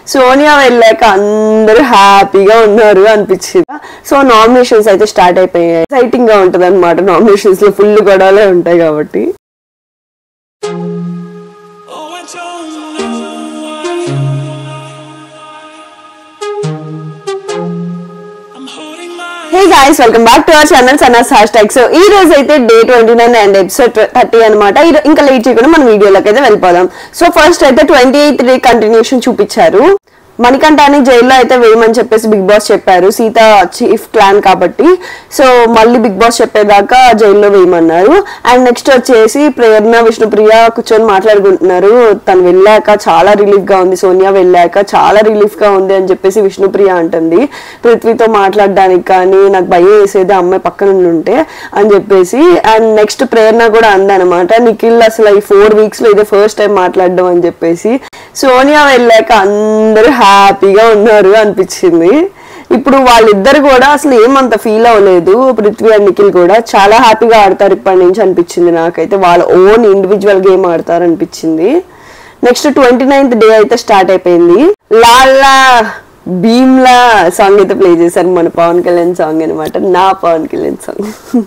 సోనియా వెళ్ళాక అందరూ హ్యాపీగా ఉన్నారు అనిపించింది సో నామినేషన్స్ అయితే స్టార్ట్ అయిపోయాయి ఎక్సైటింగ్ గా ఉంటది అనమాట నామినేషన్స్ లో ఫుల్ గొడవలే ఉంటాయి కాబట్టి Oh, I don't know why. I'm holding my hey guys welcome back to our channel సన్నాస్ హ్యాష్ ట్యాగ్ సో ఈ రోజు అయితే day twenty nine and episode thirty అనమాట ఇంకా లేట్ చేయకుండా మనం వీడియోలోకి అయితే వెళ్ళిపోదాం సో ఫస్ట్ అయితే ట్వంటీ ఎయిత్ డే కంటిన్యూషన్ చూపించారు మణికంఠాని జైల్లో అయితే వేయమని చెప్పేసి బిగ్ బాస్ చెప్పారు సీత చీఫ్ క్లాన్ కాబట్టి సో మళ్ళీ బిగ్ బాస్ చెప్పేదాకా జైల్లో వేయమన్నారు అండ్ నెక్స్ట్ వచ్చేసి ప్రేరణ విష్ణుప్రియ కూర్చొని మాట్లాడుకుంటున్నారు తను వెళ్ళాక చాలా రిలీఫ్ గా ఉంది సోనియా వెళ్ళాక చాలా రిలీఫ్ గా ఉంది అని చెప్పేసి విష్ణుప్రియ అంటుంది పృథ్వీతో మాట్లాడడానికి కానీ నాకు భయం వేసేది ఆ అమ్మాయి పక్కన ఉంటే అని చెప్పేసి అండ్ నెక్స్ట్ ప్రేరణ కూడా అందనమాట నిఖిల్ అసలు ఈ ఫోర్ వీక్స్ లో ఇదే ఫస్ట్ టైం మాట్లాడడం అని చెప్పేసి సోనియా వెళ్ళాక అందరూ హ్యాపీగా ఉన్నారు అనిపించింది ఇప్పుడు వాళ్ళిద్దరు కూడా అసలు ఏమంత ఫీల్ అవ్వలేదు పృథ్వీ అండ్ నిఖిల్ కూడా చాలా హ్యాపీగా ఆడతారు ఇప్పటి నుంచి అనిపించింది నాకైతే వాళ్ళ ఓన్ ఇండివిజువల్ గేమ్ ఆడతారు అనిపించింది నెక్స్ట్ ట్వంటీ నైన్త్ డే అయితే స్టార్ట్ అయిపోయింది లాలా భీమ్లా సాంగ్ అయితే ప్లే చేశారు మన పవన్ కళ్యాణ్ సాంగ్ అనమాట నా పవన్ కళ్యాణ్ సాంగ్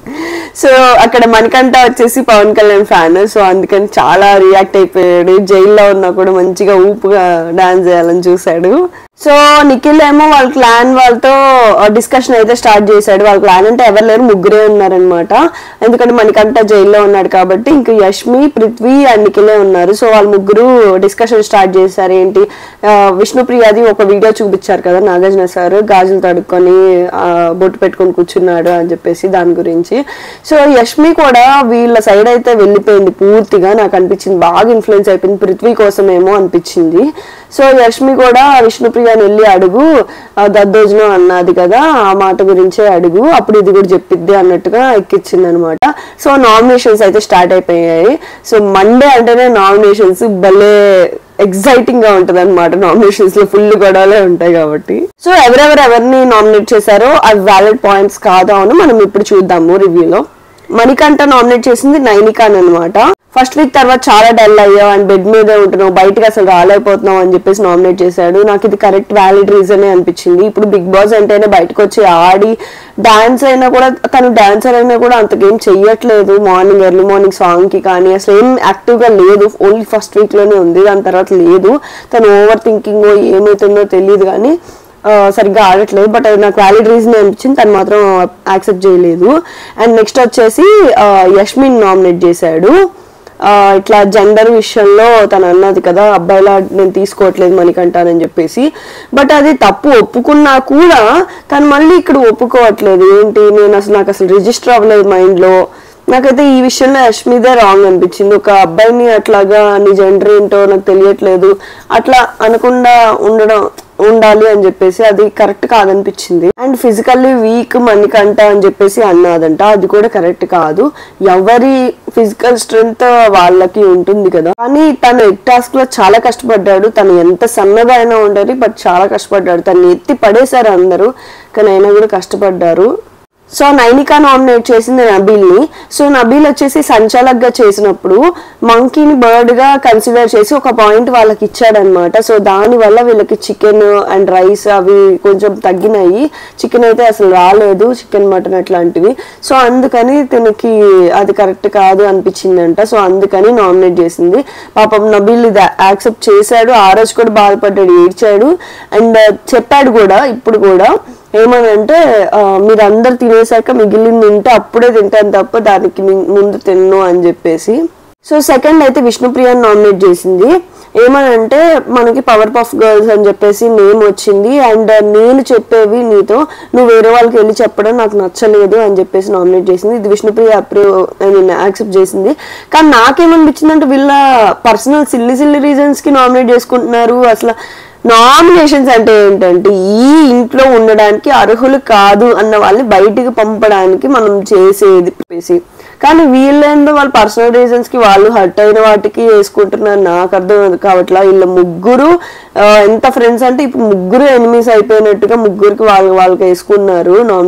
సో అక్కడ మణికంఠ వచ్చేసి పవన్ కళ్యాణ్ ఫ్యాన్ సో అందుకని చాలా రియాక్ట్ అయిపోయాడు జైల్లో ఉన్నా కూడా మంచిగా ఊపుగా డాన్స్ చేయాలని చూశాడు సో నిఖిల్ ఏమో వాళ్ళ క్లాన్ వాళ్ళతో డిస్కషన్ అయితే స్టార్ట్ చేశాడు వాళ్ళ క్లాన్ అంటే ఎవరు లేరు ముగ్గురే ఉన్నారనమాట ఎందుకంటే మణికంఠ జైల్లో ఉన్నాడు కాబట్టి ఇంక యష్మి పృథ్వీ అండ్ నిఖిలే ఉన్నారు సో వాళ్ళ ముగ్గురు డిస్కషన్ స్టార్ట్ చేశారు ఏంటి ఆ, విష్ణుప్రియది ఒక వీడియో చూపించారు కదా నాగార్జున సార్ గాజులు తడుక్కొని ఆ, బొట్టు పెట్టుకొని కూర్చున్నాడు అని చెప్పేసి దాని గురించి సో యష్మి కూడా వీళ్ళ సైడ్ అయితే వెళ్ళిపోయింది పూర్తిగా నాకు అనిపించింది బాగా ఇన్ఫ్లుయెన్స్ అయిపోయింది పృథ్వీ కోసమేమో అనిపించింది సో యష్మి కూడా విష్ణుప్రియని వెళ్ళి అడుగు ఆ, దద్దోజనం అన్నది కదా ఆ మాట గురించే అడుగు అప్పుడు ఇది కూడా చెప్పిద్ది అన్నట్టుగా ఎక్కిచ్చింది అనమాట సో నామినేషన్స్ అయితే స్టార్ట్ అయిపోయాయి సో మండే అంటేనే నామినేషన్స్ భలే ఎగ్జైటింగ్ గా ఉంటది అనమాట నామినేషన్స్ లో ఫుల్ గొడవలే ఉంటాయి కాబట్టి సో ఎవరెవరు ఎవరిని నామినేట్ చేశారో అవి వ్యాలిడ్ పాయింట్స్ కాదా అని మనం ఇప్పుడు చూద్దాము రివ్యూలో మణికంఠ నామినేట్ చేసింది నైనికాన్ అనమాట ఫస్ట్ వీక్ తర్వాత చాలా డల్ అయ్యావు అండ్ బెడ్ మీదే ఉంటున్నావు బయటకు అసలు రాలేకపోతున్నావు అని చెప్పేసి నామినేట్ చేశాడు నాకు ఇది కరెక్ట్ వ్యాలిడ్ రీజనే అనిపించింది ఇప్పుడు బిగ్ బాస్ అంటేనే బయటకు వచ్చి ఆడి డాన్స్ అయినా కూడా తను డాన్సర్ అయినా కూడా అంతకేం చెయ్యట్లేదు మార్నింగ్ ఎర్లీ మార్నింగ్ సాంగ్ కి కానీ అసలు ఏం యాక్టివ్ గా లేదు ఓన్లీ ఫస్ట్ వీక్ లోనే ఉంది దాని తర్వాత లేదు తను ఓవర్ థింకింగ్ ఏమవుతుందో తెలియదు కానీ ఆ, సరిగ్గా ఆడట్లేదు బట్ అది నాకు వ్యాలిడ్ రీజన్ అనిపించింది తను మాత్రం యాక్సెప్ట్ చేయలేదు అండ్ నెక్స్ట్ వచ్చేసి ఆ, యష్మిన్ నామినేట్ చేశాడు ఆ, ఇట్లా జెండర్ విషయంలో తను అన్నది కదా అబ్బాయిలా నేను తీసుకోవట్లేదు మణికంటానని చెప్పేసి బట్ అది తప్పు ఒప్పుకున్నా కూడా తను మళ్ళీ ఇక్కడ ఒప్పుకోవట్లేదు ఏంటి నేను అసలు నాకు అసలు రిజిస్టర్ అవ్వలేదు మైండ్లో నాకైతే ఈ విషయంలో యష్మిదే రాంగ్ అనిపించింది ఒక అబ్బాయిని అట్లాగా నీ జెండర్ ఏంటో నాకు తెలియట్లేదు అట్లా అనకుండా ఉండడం ఉండాలి అని చెప్పేసి అది కరెక్ట్ కాదనిపించింది అండ్ ఫిజికల్లీ వీక్ మణికంట అని చెప్పేసి అన్నదంట అది కూడా కరెక్ట్ కాదు ఎవరి ఫిజికల్ స్ట్రెంగ్త్ వాళ్ళకి ఉంటుంది కదా కానీ తను ఎగ్ టాస్క్ లో చాలా కష్టపడ్డాడు తను ఎంత సన్నగా అయినా ఉండదు బట్ చాలా కష్టపడ్డాడు తను ఎత్తి పడేశారు అందరూ కానీ అయినా కూడా కష్టపడ్డారు సో నైనికా నామినేట్ చేసింది నబీల్ని సో నబీల్ వచ్చేసి సంచాలక్గా చేసినప్పుడు మంకీని బర్డ్ గా కన్సిడర్ చేసి ఒక పాయింట్ వాళ్ళకి ఇచ్చాడనమాట సో దాని వల్ల వీళ్ళకి చికెన్ అండ్ రైస్ అవి కొంచెం తగ్గినాయి చికెన్ అయితే అసలు రాలేదు చికెన్ మటన్ అట్లాంటివి సో అందుకని తనకి అది కరెక్ట్ కాదు అనిపించిందంట సో అందుకని నామినేట్ చేసింది పాపం నబీల్ ఇది యాక్సెప్ట్ చేశాడు ఆ రోజు కూడా బాధపడ్డాడు ఏడ్చాడు అండ్ చెప్పాడు కూడా ఇప్పుడు కూడా ఏమనంటే ఆ, మీరందరు తినేసాక మిగిలింది తింటే అప్పుడే తింటాను తప్ప దానికి మి- ముందు తిన్ను అని చెప్పేసి సో సెకండ్ అయితే విష్ణుప్రియని నామినేట్ చేసింది ఏమనంటే మనకి పవర్ పఫ్ గర్ల్స్ అని చెప్పేసి నేమ్ వచ్చింది అండ్ నేను చెప్పేవి నీతో నువ్వు వేరే వాళ్ళకి వెళ్ళి చెప్పడం నాకు నచ్చలేదు అని చెప్పేసి నామినేట్ చేసింది ఇది Vishnupriya approve I mean accept చేసింది కానీ నాకేమనిపించింది అంటే వీళ్ళ పర్సనల్ సిల్లి సిల్లి రీజన్స్ కి నామినేట్ చేసుకుంటున్నారు అసలు నామినేషన్స్ అంటే ఏంటంటే ఈ ఇంట్లో ఉండడానికి అర్హులు కాదు అన్న వాళ్ళని బయటికి పంపడానికి మనం చేసేది చెప్పేసి కానీ వీళ్ళేందో వాళ్ళ పర్సనల్ రీజన్స్ కి వాళ్ళు హర్ట్ అయిన వాటికి వేసుకుంటున్నారు నాకు అర్థం కావట్లా వీళ్ళ ముగ్గురు ఆ, ఎంత ఫ్రెండ్స్ అంటే ఇప్పుడు ముగ్గురు ఎనిమిస్ అయిపోయినట్టుగా ముగ్గురికి వాళ్ళు వాళ్ళకి వేసుకున్నారు నామినేషన్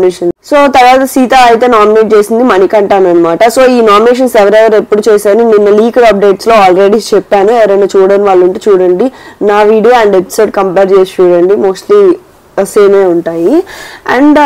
సో తర్వాత సీత అయితే నామినేట్ చేసింది మణికంఠన్ అనమాట సో ఈ నామినేషన్స్ ఎవరెవరు ఎప్పుడు చేశాను నిన్న లీక్ అప్డేట్స్ లో ఆల్రెడీ చెప్పాను ఎవరైనా చూడని వాళ్ళు ఉంటే చూడండి నా వీడియో అండ్ ఎపిసోడ్ కంపేర్ చేసి చూడండి మోస్ట్లీ సేమే ఉంటాయి అండ్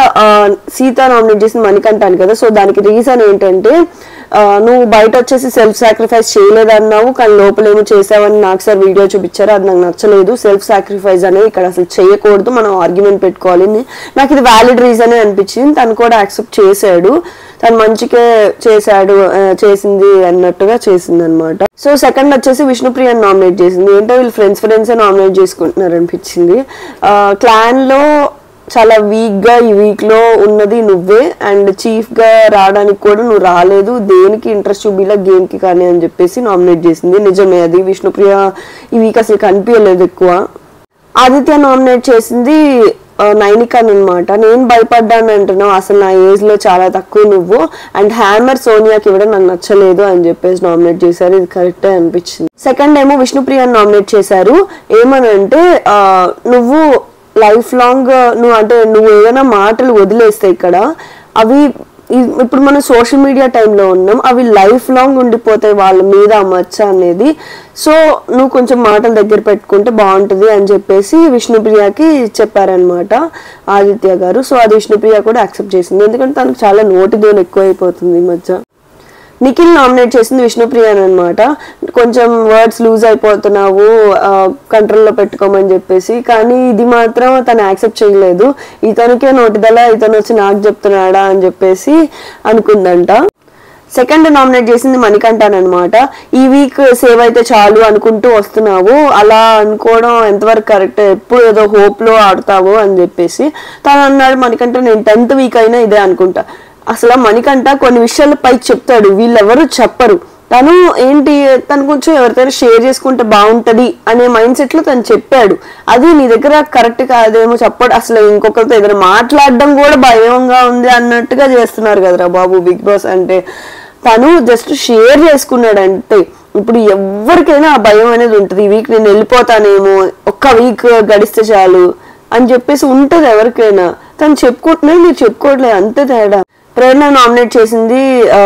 సీత నామినేట్ చేసిన మణికంఠాన్ కదా సో దానికి రీజన్ ఏంటంటే ఆ, నువ్వు బయట వచ్చేసి సెల్ఫ్ సాక్రిఫైస్ చేయలేదన్నావు కానీ లోపలేమో చేసావని నాకు సార్ వీడియో చూపించారు అది నాకు నచ్చలేదు సెల్ఫ్ సాక్రిఫైస్ అనేది ఇక్కడ అసలు చేయకూడదు మనం ఆర్గ్యుమెంట్ పెట్టుకోవాలి అని నాకు ఇది వ్యాలిడ్ రీజన్ అనిపించింది తను కూడా యాక్సెప్ట్ చేశాడు తను మంచిగా చేశాడు ఆ, చేసింది అన్నట్టుగా చేసింది అనమాట సో సెకండ్ వచ్చేసి విష్ణుప్రియని నామినేట్ చేసింది ఏంటో వీళ్ళు ఫ్రెండ్స్ ఫ్రెండ్స్ నామినేట్ చేసుకుంటున్నారు అనిపించింది క్లాన్ లో చాలా వీక్ గా ఈ వీక్ లో ఉన్నది నువ్వే అండ్ చీఫ్ గా రావడానికి కూడా నువ్వు రాలేదు దేనికి ఇంట్రెస్ట్ చూపిలా గేమ్ కి కానీ అని చెప్పేసి నామినేట్ చేసింది నిజమే అది విష్ణుప్రియ ఈ వీక్ అసలు కనిపించలేదు ఎక్కువ ఆదిత్య నామినేట్ చేసింది ఆ, నైనికాన్ అనమాట నేను భయపడ్డాను అంటున్నావు అసలు నా ఏజ్ లో చాలా తక్కువ నువ్వు అండ్ హ్యామర్ సోనియాకి ఇవ్వడం నాకు నచ్చలేదు అని చెప్పేసి నామినేట్ చేశారు ఇది కరెక్టే అనిపించింది సెకండ్ ఏమో విష్ణుప్రియని నామినేట్ చేశారు ఏమనంటే ఆ, నువ్వు లైఫ్ లాంగ్ నువ్వు అంటే నువ్వు ఏదైనా మాటలు వదిలేస్తే ఇక్కడ అవి ఇ- ఇప్పుడు మనం సోషల్ మీడియా టైంలో ఉన్నాం అవి లైఫ్ లాంగ్ ఉండిపోతాయి వాళ్ళ మీద ఆ మచ్చ అనేది సో నువ్వు కొంచెం మాటలు దగ్గర పెట్టుకుంటే బాగుంటుంది అని చెప్పేసి విష్ణుప్రియకి చెప్పారనమాట ఆదిత్య గారు సో అది విష్ణుప్రియ కూడా యాక్సెప్ట్ చేసింది ఎందుకంటే తనకు చాలా నోటి దోలు ఎక్కువైపోతుంది ఈ మధ్య నిఖిల్ నామినేట్ చేసింది విష్ణుప్రియ అనమాట కొంచెం వర్డ్స్ లూజ్ అయిపోతున్నావు కంట్రోల్లో పెట్టుకోమని చెప్పేసి కానీ ఇది మాత్రం తను యాక్సెప్ట్ చేయలేదు ఇతనికే నోటిదల ఇతను వచ్చి నాకు చెప్తున్నాడా అని చెప్పేసి అనుకుందంట సెకండ్ నామినేట్ చేసింది మణికంఠన్ అనమాట ఈ వీక్ సేవ్ అయితే చాలు అనుకుంటూ వస్తున్నావు అలా అనుకోవడం ఎంతవరకు కరెక్ట్ ఎప్పుడు ఏదో హోప్ లో ఆడతావు అని చెప్పేసి తను అన్నాడు మణికంఠ నేను టెన్త్ వీక్ అయినా ఇదే అనుకుంటా అసలు మణికంఠ కొన్ని విషయాలు పైకి చెప్తాడు వీళ్ళెవరు చెప్పరు తను ఏంటి తను కొంచెం ఎవరితోనే షేర్ చేసుకుంటే బాగుంటది అనే మైండ్ సెట్ లో తను చెప్పాడు అది నీ దగ్గర కరెక్ట్ కాదేమో చెప్పడు అసలు ఇంకొకరితో ఏదైనా మాట్లాడడం కూడా భయంగా ఉంది అన్నట్టుగా చేస్తున్నారు కదరా బాబు బిగ్ బాస్ అంటే తను జస్ట్ షేర్ చేసుకున్నాడు అంటే ఇప్పుడు ఎవరికైనా ఆ భయం అనేది ఉంటుంది ఈ వీక్ నేను వెళ్ళిపోతానేమో ఒక్క వీక్ గడిస్తే చాలు అని చెప్పేసి ఉంటది ఎవరికైనా తను చెప్పుకుంటున్నాడు మీరు చెప్పుకోవట్లేదు అంతే తేడా ప్రేరణ నామినేట్ చేసింది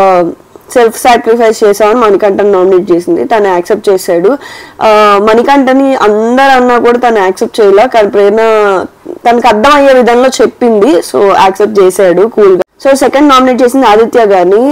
సెల్ఫ్ సాక్రిఫైస్ చేసామని మణికంఠని నామినేట్ చేసింది తను యాక్సెప్ట్ చేశాడు ఆ, మణికంఠని అందరు అన్నా కూడా తను యాక్సెప్ట్ చేయలే కానీ ప్రేరణ తనకు అర్థమయ్యే విధంగా చెప్పింది సో యాక్సెప్ట్ చేశాడు కూల్ గా సో సెకండ్ నామినేట్ చేసింది ఆదిత్య గారిని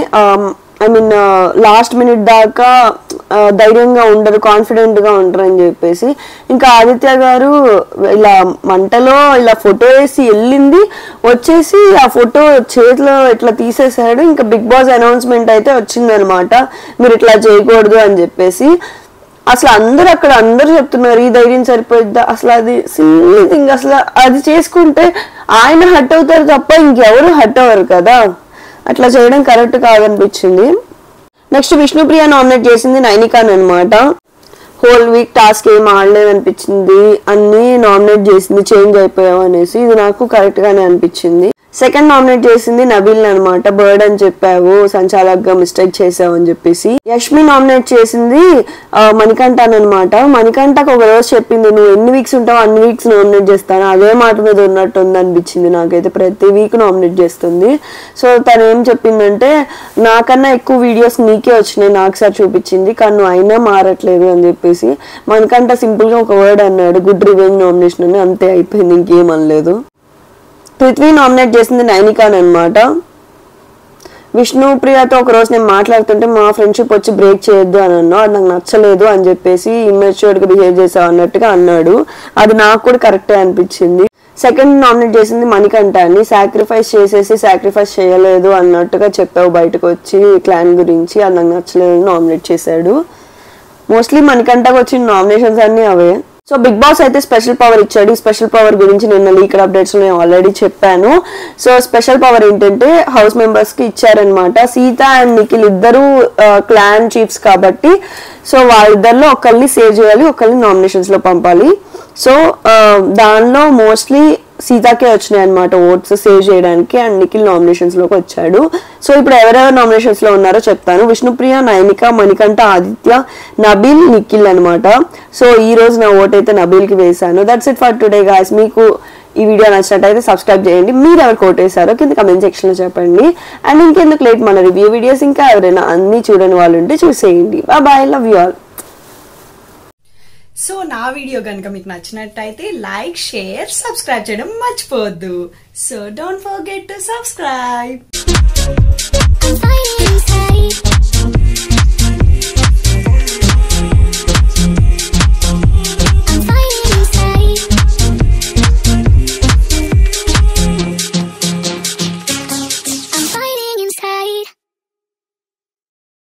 ఐ మీన్ లాస్ట్ మినిట్ దాకా ఆ, ధైర్యంగా ఉండరు కాన్ఫిడెంట్ గా ఉండరు అని చెప్పేసి ఇంకా ఆదిత్య గారు ఇలా మంటలో ఇలా ఫోటో వేసి వెళ్ళింది వచ్చేసి ఆ ఫోటో చేతిలో ఇట్లా తీసేసాడు ఇంకా బిగ్ బాస్ అనౌన్స్మెంట్ అయితే వచ్చిందనమాట మీరు ఇట్లా చేయకూడదు అని చెప్పేసి అసలు అందరు అక్కడ అందరూ చెప్తున్నారు ఈ ధైర్యం సరిపోయిద్దా అసలు అది సింగిల్ థింగ్ అసలు అది చేసుకుంటే ఆయన హట్ అవుతారు తప్ప ఇంకెవరు హట్ అవ్వరు కదా అట్లా చేయడం కరెక్ట్ కాదనిపించింది నెక్స్ట్ విష్ణుప్రియ నామినేట్ చేసింది నైనికాన్ అనమాట హోల్ వీక్ టాస్క్ ఏం ఆడలేదు అనిపించింది అన్ని నామినేట్ చేసింది చేంజ్ అయిపోయావు అనేసి ఇది నాకు కరెక్ట్ గానే అనిపించింది సెకండ్ నామినేట్ చేసింది నబీల్ అనమాట బర్డ్ అని చెప్పావు సంచాలక్గా మిస్టేక్ చేసావు అని చెప్పేసి యష్మి నామినేట్ చేసింది ఆ, మణికంఠన్ అనమాట మణికంఠకు ఒక రోజు చెప్పింది నువ్వు ఎన్ని వీక్స్ ఉంటావు అన్ని వీక్స్ నామినేట్ చేస్తాను అదే మాట మీద ఉన్నట్టు ఉంది అనిపించింది నాకైతే ప్రతి వీక్ నామినేట్ చేస్తుంది సో తను ఏం చెప్పిందంటే నాకన్నా ఎక్కువ వీడియోస్ నీకే వచ్చినాయి నాకు సార్ చూపించింది కానీ నువ్వు అయినా మారట్లేదు అని చెప్పేసి మనకంట సింపుల్ గా ఒక వర్డ్ అన్నాడు గుడ్ రివెంజ్ నామినేషన్ అని అంతే అయిపోయింది ఇంకేం అనలేదు పృథ్వీ నామినేట్ చేసింది నైనికాన్ అనమాట విష్ణు ప్రియతో ఒక రోజు నేను మాట్లాడుతుంటే మా ఫ్రెండ్షిప్ వచ్చి బ్రేక్ చేయొద్దు అని అన్నా అది నాకు నచ్చలేదు అని చెప్పేసి ఇమ్మెచ్యూర్డ్ గా బిహేవ్ చేసావు అన్నట్టుగా అన్నాడు అది నాకు కూడా కరెక్టే అనిపించింది సెకండ్ నామినేట్ చేసింది మణికంఠ అని సాక్రిఫైస్ చేసేసి సాక్రిఫైస్ చేయలేదు అన్నట్టుగా చెప్పావు బయటకు వచ్చి క్లాన్ గురించి అది నాకు నచ్చలేదు నామినేట్ చేశాడు మోస్ట్లీ మనకంటకు వచ్చిన నామినేషన్స్ అన్ని అవే సో బిగ్ బాస్ అయితే స్పెషల్ పవర్ ఇచ్చాడు ఈ స్పెషల్ పవర్ గురించి నిన్న లీక్ అప్డేట్స్ నేను ఆల్రెడీ చెప్పాను సో స్పెషల్ పవర్ ఏంటంటే హౌస్ మెంబర్స్ కి ఇచ్చారనమాట సీత అండ్ నిఖిల్ ఇద్దరు క్లాన్ చీఫ్స్ కాబట్టి సో వాళ్ళిద్దరిలో ఒకళ్ళని సేవ్ చేయాలి ఒకళ్ళని నామినేషన్స్ లో పంపాలి సో దానిలో మోస్ట్లీ సీతాకే వచ్చినాయి అనమాట ఓట్స్ సేవ్ చేయడానికి అండ్ నిఖిల్ నామినేషన్స్ లోకి వచ్చాడు సో ఇప్పుడు ఎవరెవరు నామినేషన్స్ లో ఉన్నారో చెప్తాను విష్ణుప్రియ నైనిక మణికంఠ ఆదిత్య నబీల్ నిఖిల్ అనమాట సో ఈ రోజు నా ఓట్ అయితే నబీల్ కి వేశాను that's it for today guys మీకు ఈ వీడియో నచ్చినట్టయితే సబ్స్క్రైబ్ చేయండి మీరు ఎవరు కోటేశారో కింద కమెంట్ సెక్షన్ లో చెప్పండి అండ్ ఇంకెందుకు లేట్ మన రివ్యూ వీడియోస్ ఇంకా ఎవరైనా అన్ని చూడని వాళ్ళు ఉంటే చూసేయండి bye love you all so నా వీడియో కనుక మీకు నచ్చినట్టయితే లైక్ షేర్ సబ్స్క్రైబ్ చేయడం మర్చిపోవద్దు so don't forget to subscribe